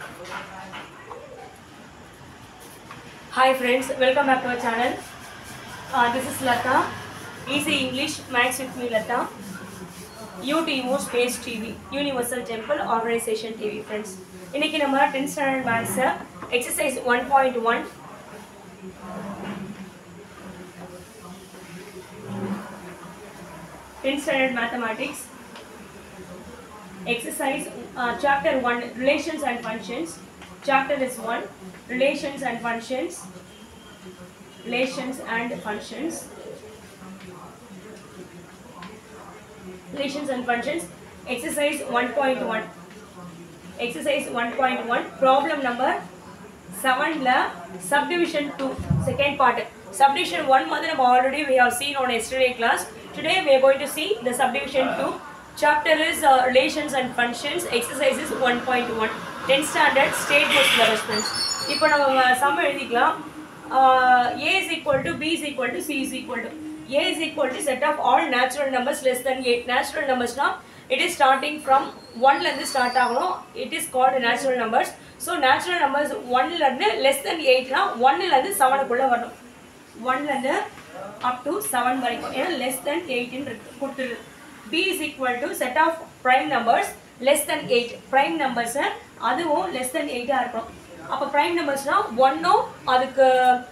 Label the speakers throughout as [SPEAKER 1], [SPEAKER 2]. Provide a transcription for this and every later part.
[SPEAKER 1] Hi friends, welcome back to our channel. Uh, this is Lata. Easy English Max with me Lata. UTO Space TV, Universal Temple Organization TV friends. இன்னைக்கு நம்ம 10th standard maths exercise one point one tenth standard mathematics exercise uh, chapter 1 relations and functions chapter is 1 relations and functions relations and functions relations and functions exercise 1.1 exercise 1.1 problem number 7 ல subdivision 2 second part subdivision 1 வந்து நம்ம already we have seen on yesterday class today we are going to see the subdivision 2 chapter is uh, relations and functions exercise is 1.1 10th standard state board syllabus friends இப்போ நம்ம some எழுதிக்கலாம் uh, a is equal to b is equal to c is equal to a is equal to set of all natural numbers less than 8 natural numbers னா it is starting from 1 ல இருந்து start ஆகணும் it is called natural numbers so natural numbers 1 ல இருந்து less than 8 னா 1 ல இருந்து 7 குள்ள வரணும் 1 ல இருந்து up to 7 வரைக்கும் ஏன்னா less than 8 ன்னு இருக்கு கொடுத்துருக்கு b is equal to set of prime numbers less than 8 prime numbers அதுவும் less than 8 ஆ இருக்கணும் அப்போ prime numbers-னா ஒன்னும் அதுக்கு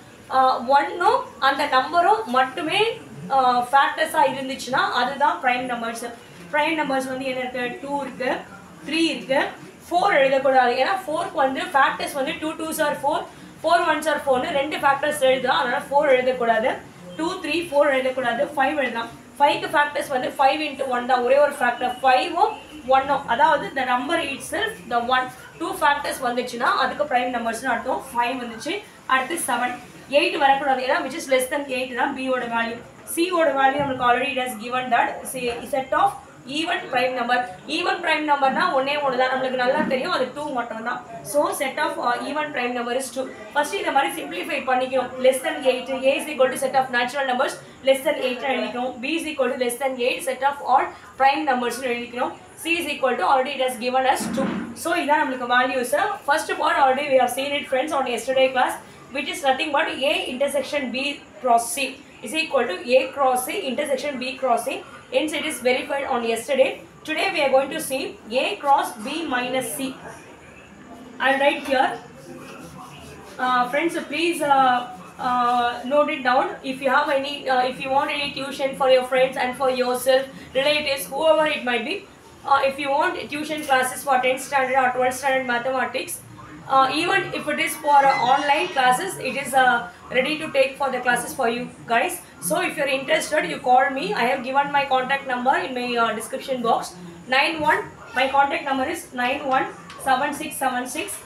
[SPEAKER 1] ஒன்னும் அந்த நம்பரும் மட்டுமே ஃபேக்டர்ஸாக இருந்துச்சுன்னா அதுதான் prime numbers prime numbers வந்து என்ன இருக்கு டூ இருக்கு த்ரீ இருக்கு ஃபோர் எழுதக்கூடாது ஏன்னா ஃபோர்க்கு வந்து ஃபேக்டர்ஸ் வந்து two twos are four four ones are ஃபோர்னு ரெண்டு ஃபேக்டர்ஸ் எழுதலாம் அதனால ஃபோர் எழுதக்கூடாது டூ த்ரீ ஃபோர் எழுதக்கூடாது ஃபைவ் எழுதலாம் ஃபைவ்க்கு ஃபேக்டர்ஸ் வந்து ஃபைவ் இன்ட்டு ஒன் தான் ஒரே ஒரு ஃபேக்டர் ஃபைவும் ஒன்னும் அதாவது the number itself the one two factors வந்துச்சுன்னா அதுக்கு ப்ரைம் நம்பர்ஸ்னு அர்த்தம் ஃபைவ் வந்துச்சு அடுத்து செவன் எயிட் வரக்கூடாது ஏன்னா which is less than eight தான் பியோட வேல்யூ சியோட வேல்யூ நம்மளுக்கு already it has given that set of even prime number even prime நம்பர்னா ஒன்னே ஒன்று தான் நம்மளுக்கு நல்லா தெரியும் அது டூ மட்டும் தான் so set of even prime number is two first இந்த மாதிரி சிம்பிளிஃபை பண்ணிக்கணும் less than eight A is equal to set of natural numbers less than eight எழுதிக்கணும் B is equal to less than eight set of all prime நம்பர்ஸ்னு எழுதிக்கணும் C is equal to already it has given as two so இதான் நம்மளுக்கு values first part already we have seen it friends on yesterday class which is nothing but A intersection B cross C is equal to A cross C intersection B cross C. Hence it is verified on yesterday. Today we are going to see A cross B minus C. I'll write here. Uh, friends, please uh, uh, note it down. If you have any, uh, if you want any tuition for your friends and for yourself, relatives, whoever it might be, uh, if you want tuition classes for 10th standard or 12th standard mathematics, uh, even if it is for uh, online classes it is uh, ready to take for the classes for you guys so if you're interested you call me i have given my contact number in my uh, description box 91 my contact number is 917676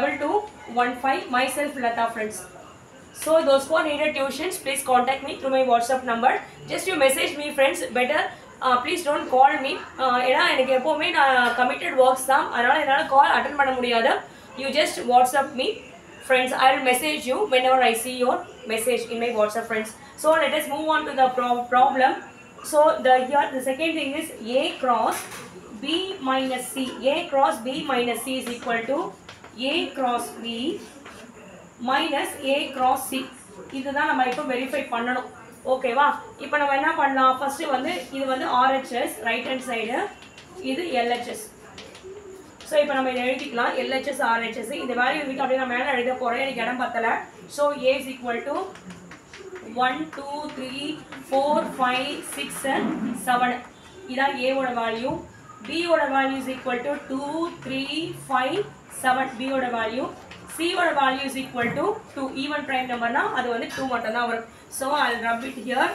[SPEAKER 1] 2215 myself lata friends so those who are needed tuitions please contact me through my whatsapp number just you message me friends better uh, please don't call me uh, ஏன்னா எனக்கு எப்போவுமே நான் committed works தான் அதனால் என்னால் call attend பண்ண முடியாது you just whatsapp me friends i will message you whenever i see your message in my whatsapp friends so let us move on to the pro- problem so the here the second thing is a cross b minus c a cross b minus c is equal to a cross b minus a cross c இதுதான் நம்ம இப்போ verify பண்ணணும் ஓகேவா இப்போ நம்ம என்ன பண்ணலாம் first வந்து இது வந்து ஆர்ஹெச்எஸ் ரைட் ஹேண்ட் சைடு இது எல்ஹெச்எஸ் ஸோ இப்போ நம்ம இதை எழுதிக்கலாம் எல்ஹெச்எஸ் ஆர்ஹெச்எஸ் இந்த வேல்யூ விட்டு அப்படியே நான் மேலே எழுத போகிறேன் எனக்கு இடம் பத்தலை so A is equal to one two three four five six seven இதான் ஏவோட வேல்யூ பியோட value is equal to two three five seven பியோட வேல்யூ சியோட value is equal to two even prime நம்பர்னா அது வந்து டூ மட்டும் தான் வரும் so I rub it here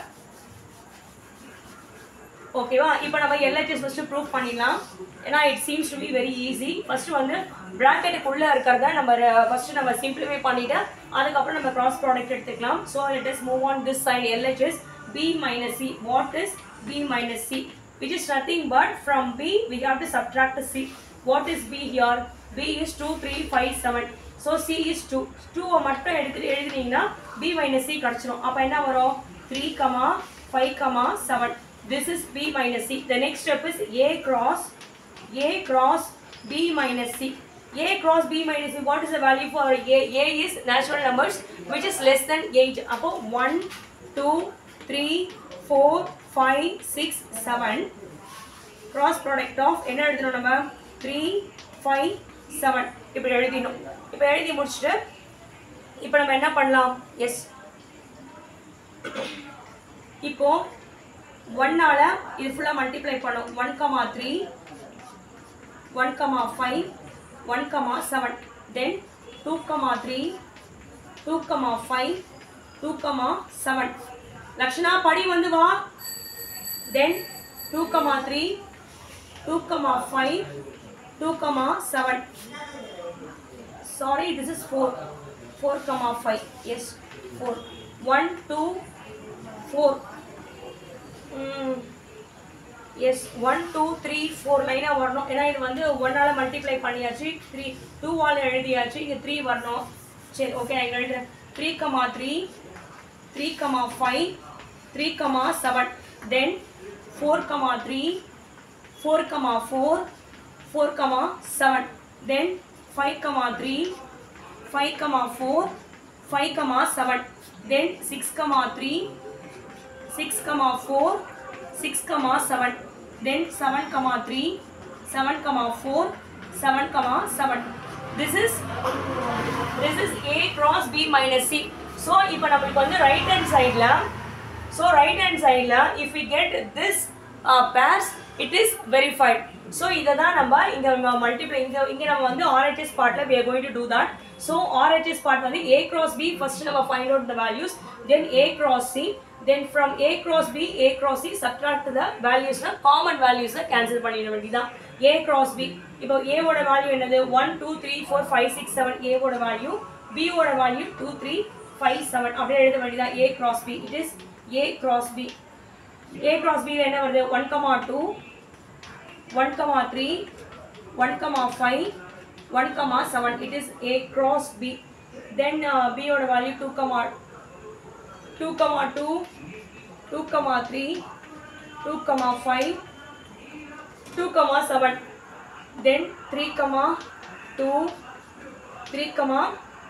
[SPEAKER 1] ஓகேவா இப்போ நம்ம எல்ஹெச்எஸ் ஃபஸ்ட்டு ப்ரூவ் பண்ணிடலாம் ஏன்னா it seems to be very easy first வந்து ப்ராக்கெட்டுக்குள்ளே இருக்கிறத நம்ம ஃபஸ்ட்டு நம்ம சிம்பிளிஃபை பண்ணிவிட்டு அதுக்கப்புறம் நம்ம கிராஸ் ப்ராடக்ட் எடுத்துக்கலாம் so it is move on this sign LHS B minus C what is B minus C which is nothing but from b we have to subtract c what is b here b is 2 3 5 7 so c is 2 2 மட்டும் எடுத்து எழுதினீங்கன்னா b minus c கிடைச்சிரும் அப்போ என்ன வரும் 3 comma 5 comma 7 this is b minus c the next step is a cross a cross b minus c a cross b minus c what is the value for a a is natural numbers which is less than 8 அப்போ 1 2 3 4 5 6 7 cross product of என்ன எழுதணும் நம்ம three five seven இப்படி எழுதிடணும் இப்போ எழுதி முடிச்சுட்டு இப்போ நம்ம என்ன பண்ணலாம் எஸ் இப்போ ஒன்னால் இது ஃபுல்லாக மல்டிப்ளை பண்ணோம் one comma three one comma five one comma seven then two comma three two comma five two comma seven Lakshana படி வந்து வா then two comma three two comma five two comma seven sorry this is four four comma five yes four one two four yes one two three four லைனாக வரணும் ஏன்னா இது வந்து ஒன்னால் multiply பண்ணியாச்சு three டூவால் எழுதியாச்சு இங்கே த்ரீ வரணும் சரி ஓகே நான் இங்கே எழுதுறேன் three comma three three comma five three comma seven then four comma three four comma four four comma seven then five comma three five comma four five comma seven then six comma three 6 comma 4 6 comma 7 then 7 comma 3 7 comma 4 7 comma 7 this is this is a cross b minus c so இப்போ நம்மளுக்கு வந்து right hand sideல so right hand sideல if we get this uh, pairs it is verified so இதை தான் நம்ம இங்க multiply இங்க இங்க நம்ம வந்து RHS partல we are going to do that so RHS part வந்து a cross b first நம்ம find out the values then a cross c then from a cross b a cross c subtract the values னா common values cancel பண்ணிட வேண்டியதான் a cross b இப்போ a ஓட value என்னது 1 2 3 4 5 6 7 a ஓட value b ஓட value 2 3 5 7 அப்படியே எழுத வேண்டியதான் a cross b it is a cross b a cross b ல என்ன வருது 1 comma 2 1 comma 3 1 comma 5 1 comma 7 it is a cross b then uh, b ஓட value 2 comma 2 comma 2 2 comma 3 2 comma 5 2 comma 7 then 3 comma 2 3 comma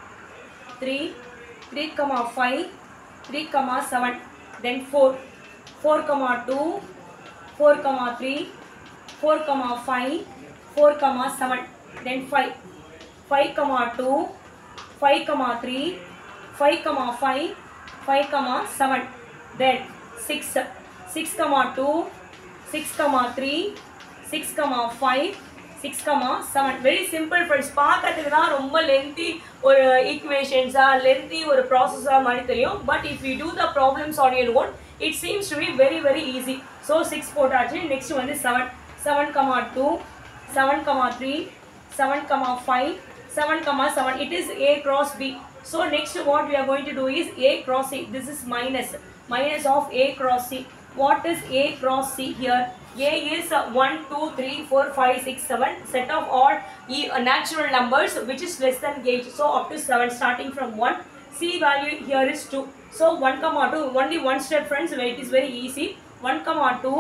[SPEAKER 1] 3 3 comma 5 3 comma 7 then 4 4 comma 2 4 comma 3 4 comma 5 4 comma 7 then 5 5 comma 2 5 comma 3 5 comma 5 5 comma 7 then 6 6 comma 2 6 comma 3 6 comma 5 6 comma 7 very simple friends பார்க்கறதுக்கு தான் ரொம்ப lengthy ஒரு ஈக்குவேஷன்ஸாக lengthy ஒரு ப்ராசஸாக மாதிரி தெரியும் but if you do the problems on your own it seems to be very very easy so six போட்டாச்சு next வந்து seven seven comma two seven comma three seven comma five seven comma seven it is a cross b so next what we are going to do is a cross c this is minus minus of a cross c what is a cross c here a is uh, 1 2 3 4 5 6 7 set of all e uh, natural numbers which is less than 8 so up to 7 starting from 1 c value here is 2 so 1 comma 2 only one step friends where it is very easy 1 comma 2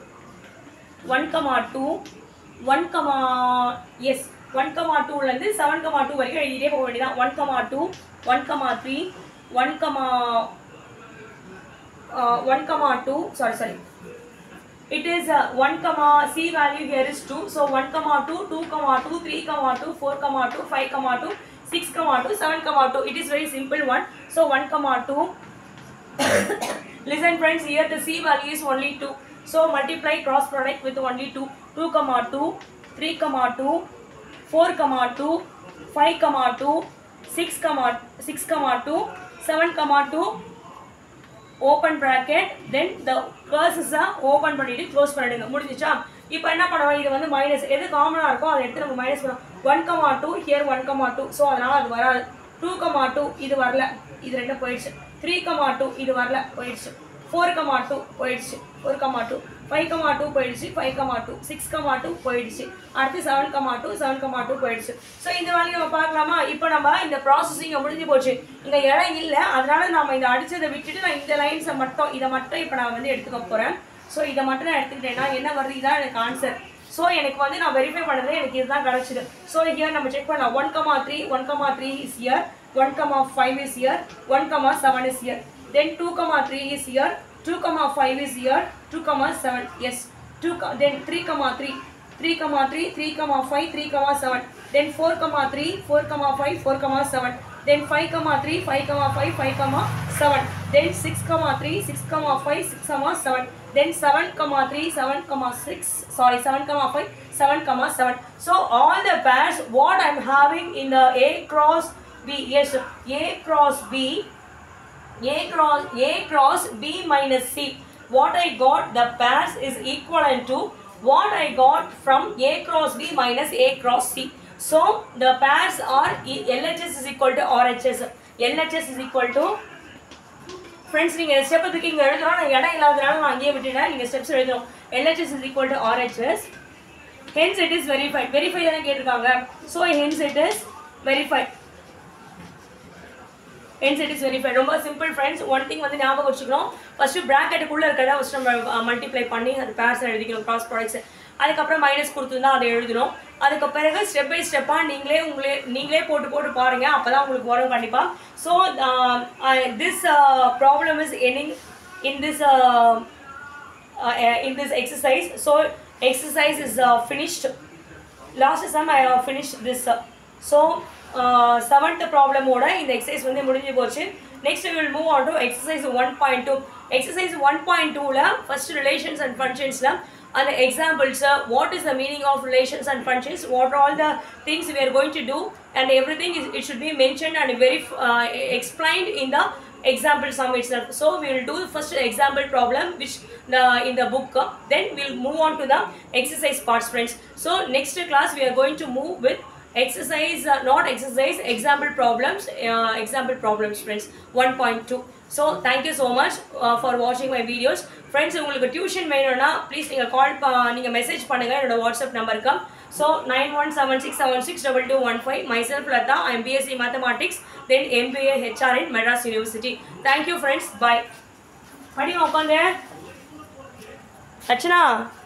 [SPEAKER 1] one comma two one comma yes one comma டூலேருந்து seven comma two வரைக்கும் எழுதிட்டே போக வேண்டியதான் one comma two one comma three one comma one comma two sorry sorry it is uh, 1 comma c value here is 2 so 1 comma 2 2 comma 2 3 comma 2 4 comma 2 5 comma 2 6 comma 2 7 comma 2 it is very simple one so 1 comma 2 listen friends here the c value is only 2 so multiply cross product with only 2 2 comma 2 3 comma 2 4 comma 2 5 comma 2 6 comma 6 comma 2 7 comma 2 open bracket then the கர்சஸை open பண்ணிட்டு close பண்ணிடுங்க முடிஞ்சிச்சா இப்போ என்ன பண்ணுவோம் இது வந்து minus எது காமனாக இருக்கோ அதை எடுத்து நம்ம மைனஸ் பண்ணுவோம் one comma two here one comma two so அதனால் அது வராது டூ கமா டூ இது வரல இது ரெண்டும் போயிடுச்சு த்ரீ கமா டூ இது வரல போயிடுச்சு ஃபோர் கமா டூ போயிடுச்சு four comma two five comma two போயிடுச்சு five comma two six comma two போயிடுச்சு அடுத்து seven comma two seven comma two போயிடுச்சு ஸோ இந்த வேலையை நம்ம பார்க்கலாமா இப்போ நம்ம இந்த ப்ராசஸிங் முடிஞ்சு போச்சு இங்கே இடம் இல்லை அதனால நம்ம இந்த அடிச்சதை விட்டுட்டு நான் இந்த லைன்ஸை மட்டும் இதை மட்டும் இப்போ நான் வந்து எடுத்துக்க போகிறேன் ஸோ இதை மட்டும் நான் எடுத்துக்கிட்டேன்னா என்ன வருது இதான் எனக்கு ஆன்சர் ஸோ எனக்கு வந்து நான் வெரிஃபை பண்ணது எனக்கு இதுதான் கிடச்சிது ஸோ இயர் நம்ம செக் பண்ணலாம் one comma three one comma three is here one comma five is here one comma seven is here then two comma three is here two comma five is here two comma seven yes two then three comma three three comma three three comma five three comma seven then four comma three four comma five four comma seven then 5 comma 3 5 comma 5 5 comma 7 then 6 comma 3 6 comma 5 6 comma 7 then 7 comma 3 7 comma 6 sorry 7 comma 5 7 comma 7 so all the pairs what i'm having in the a cross b yes a cross b a cross a cross b minus c what i got the pairs is equivalent to what i got from a cross b minus a cross c so the pairs are E- LHS is equal to RHS LHS is equal to friends நீங்கள் step இதுக்கு இங்கே எழுதுறோம் நான் இடம் இல்லாதனால நான் அங்கேயே விட்டுட்டேன் நீங்கள் ஸ்டெப்ஸ் எழுதணும் LHS is equal to RHS hence it is verified verify தானே கேட்டிருக்காங்க so hence it is verified hence it is verified ரொம்ப சிம்பிள் ஃப்ரெண்ட்ஸ் ஒன் திங் வந்து ஞாபகம் வச்சுக்கணும் ஃபஸ்ட்டு ப்ராக்கெட்டுக்குள்ளே இருக்கிறத ஃபஸ்ட் நம்ம மல்டிப்ளை பண்ணி அது பேர்ஸ் எழுதிக்கணும் கிராஸ் ப்ராடக்ட்ஸ் அதுக்கப்புறம் மைனஸ் கொடுத்துருந்தா அதை எழுதணும் அதுக்கு பிறகு ஸ்டெப் பை ஸ்டெப்பாக நீங்களே உங்களே நீங்களே போட்டு போட்டு பாருங்கள் அப்போ தான் உங்களுக்கு வரும் கண்டிப்பாக ஸோ திஸ் ப்ராப்ளம் இஸ் எனிங் in this in this exercise so exercise is uh, finished last sum I have finished this uh, so uh, seventh problem ஓட இந்த exercise வந்து முடிஞ்சு போச்சு next we will move on to exercise 1.2 exercise 1.2ல first relations and functionsல அந்த examples uh, what is the meaning of relations and functions what are all the things we are going to do and everything is it should be mentioned and very uh, explained in the example sum itself. So we will do the first example problem which the in the book. uh, Then we'll move on to the exercise parts, friends. So next class we are going to move with exercise, uh, not exercise, example problems, uh, example problems, friends. 1.2. So thank you so much uh, for watching my videos. Friends உங்களுக்கு tuition வேணும்னா please நீங்கள் call நீங்கள் message பண்ணுங்கள் என்னோட WhatsApp நம்பருக்கு so nine one seven six seven six double two one five myself Latha I'm BSc mathematics then MBA HR in Madras university thank you friends bye படிங்க உட்காந்து அர்ச்சனா